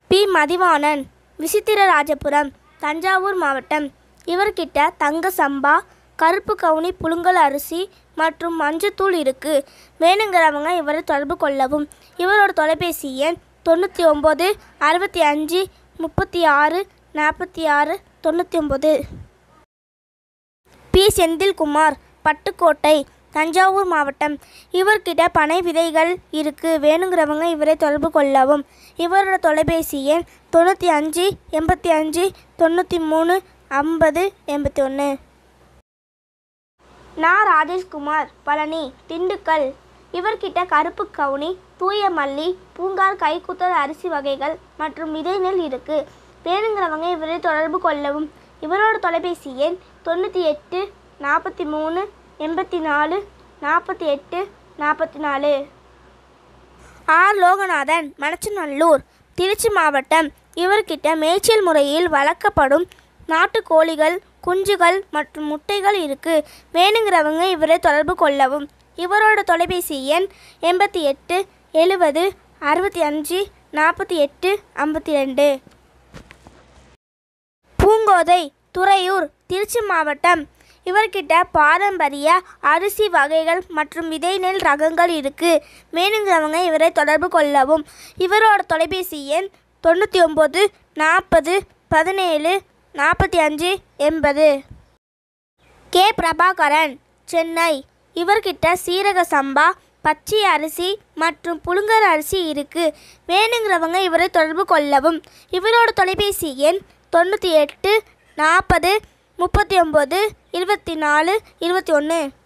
B Mathivanan விசித்திரராஜபுரம் Thanjavur மாவட்டம் இவர்கிட்ட தங்க சம்பா கருப்பு கவுனி புழுங்கல் அரிசி மற்றும் மஞ்சத்தூள் இருக்கு வேணுங்கிறவங்க இவரை தொடர்பு கொள்ளவும் இவரோட தொலைபேசி எண் தொண்ணூற்றி ஒம்பது அறுபத்தி அஞ்சு முப்பத்தி ஆறு நாற்பத்தி ஆறு தொண்ணூற்றி ஒம்பது பி செந்தில்குமார் பட்டுக்கோட்டை தஞ்சாவூர் மாவட்டம் இவர்கிட்ட பனை விதைகள் இருக்கு வேணுங்கிறவங்க இவரை தொடர்பு கொள்ளவும் இவரோட தொலைபேசி எண் தொண்ணூற்றி அஞ்சு எண்பத்தி அஞ்சு தொண்ணூற்றி மூணு ஐம்பது எண்பத்தி ஒன்று நான் ராஜேஷ்குமார் பழனி திண்டுக்கல் இவர்கிட்ட கருப்பு கவுனி தூய மல்லி பூங்கார் கைக்குத்தல் அரிசி வகைகள் மற்றும் விதை நெல் இருக்கு வேணுங்கிறவங்க இவரை தொடர்பு கொள்ளவும் இவரோட தொலைபேசி எண் தொண்ணூற்றி எட்டு நாற்பத்தி மூணு எண்பத்தி நாலு நாற்பத்தி எட்டு நாற்பத்தி நாலு ஆர் லோகநாதன் மணச்சநல்லூர் திருச்சி மாவட்டம் இவர்கிட்ட மேய்ச்சல் முறையில் வளர்க்கப்படும் நாட்டுக்கோழிகள் குஞ்சுகள் மற்றும் முட்டைகள் இருக்கு வேணுங்கிறவங்க இவரை தொடர்பு கொள்ளவும் இவரோட தொலைபேசி எண் எண்பத்தி எட்டு எழுபது அறுபத்தி அஞ்சு நாற்பத்தி எட்டு ஐம்பத்தி ரெண்டு பூங்கோதை துறையூர் திருச்சி மாவட்டம் இவர்கிட்ட பாரம்பரிய அரிசி வகைகள் மற்றும் விதை நெல் ரகங்கள் இருக்கு வேணுங்கிறவங்க இவரை தொடர்பு கொள்ளவும் இவரோட தொலைபேசி எண் தொண்ணூற்றி ஒம்பது நாற்பது பதினேழு நாற்பத்தி அஞ்சு எண்பது கே பிரபாகரன் சென்னை இவர்கிட்ட சீரக சம்பா பச்சை அரிசி மற்றும் புழுங்கல் அரிசி இருக்கு வேணுங்கிறவங்க இவரை தொடர்பு கொள்ளவும் இவரோட தொலைபேசி எண் தொண்ணூற்றி எட்டு நாற்பது முப்பத்தி ஒம்பது இருபத்தி நாலு இருபத்தி ஒன்று